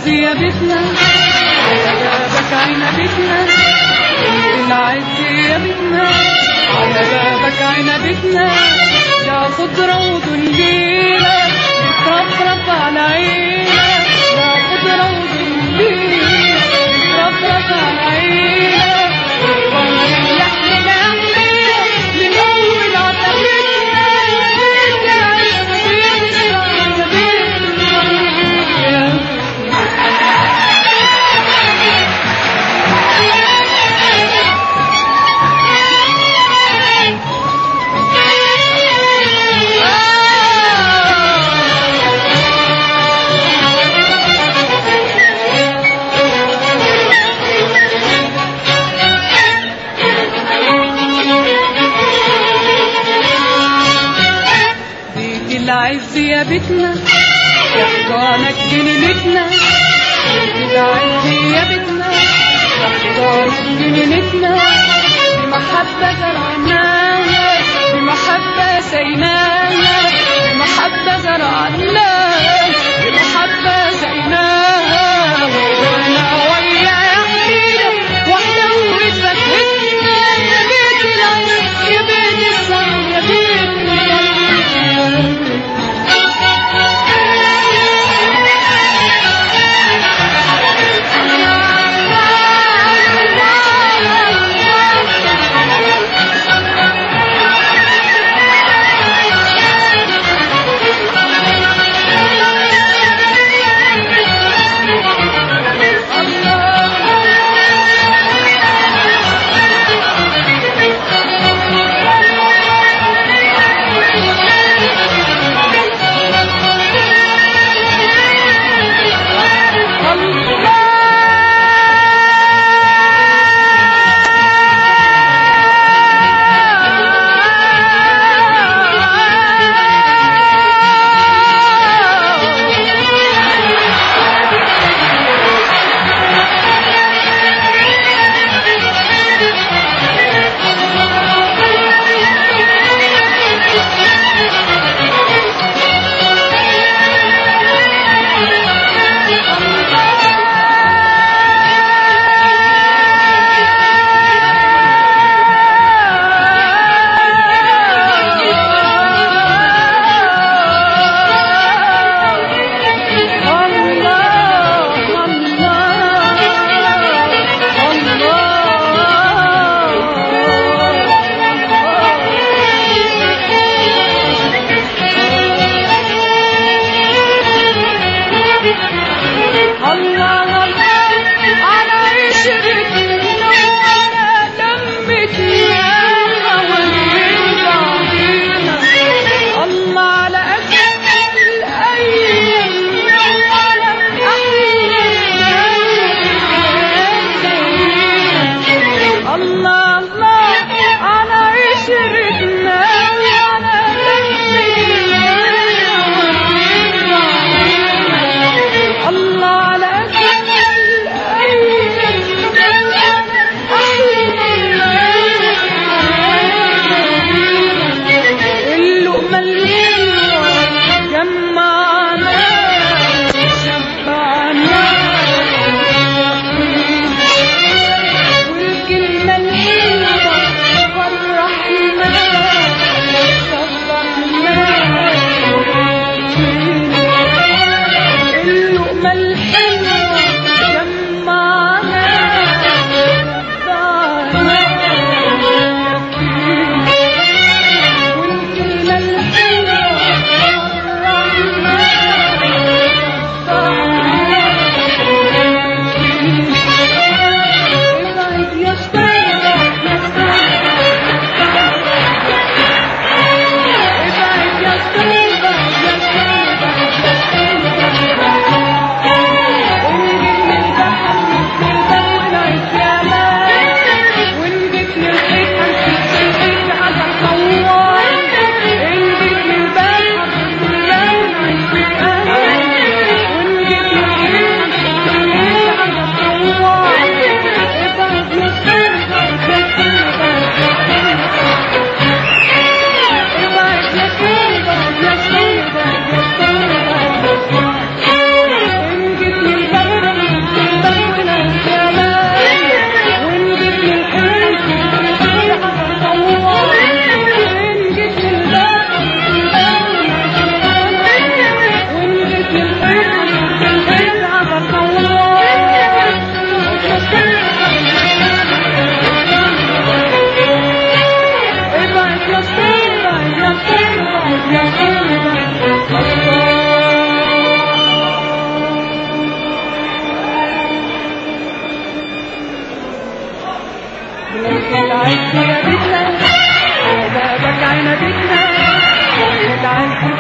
العز يا بيتنا على بابك عنبتنا بيت العز يا بيتنا على بابك عنبتنا يا خضرة ودنيلة بترفرف على عينك يا خضرة ودنيلة بترفرف على عينك يا حليلة يا حليلة من أول عتبتنا يا بيتنا يا بيتنا يا بيتنا بيت العز يا بيتنا يا حضانك جنينتنا بيت العز يا بيتنا يا حضانك جنينتنا بمحبة زرعناها بمحبة سيناها بمحبة زرعناها بمحبة سيناها وانا ويا يا حبيبي واحدة وفتحتنا يا بيت العز يا بيت السما يا بيت العز بيتنا يا بابك عنبتنا يا العز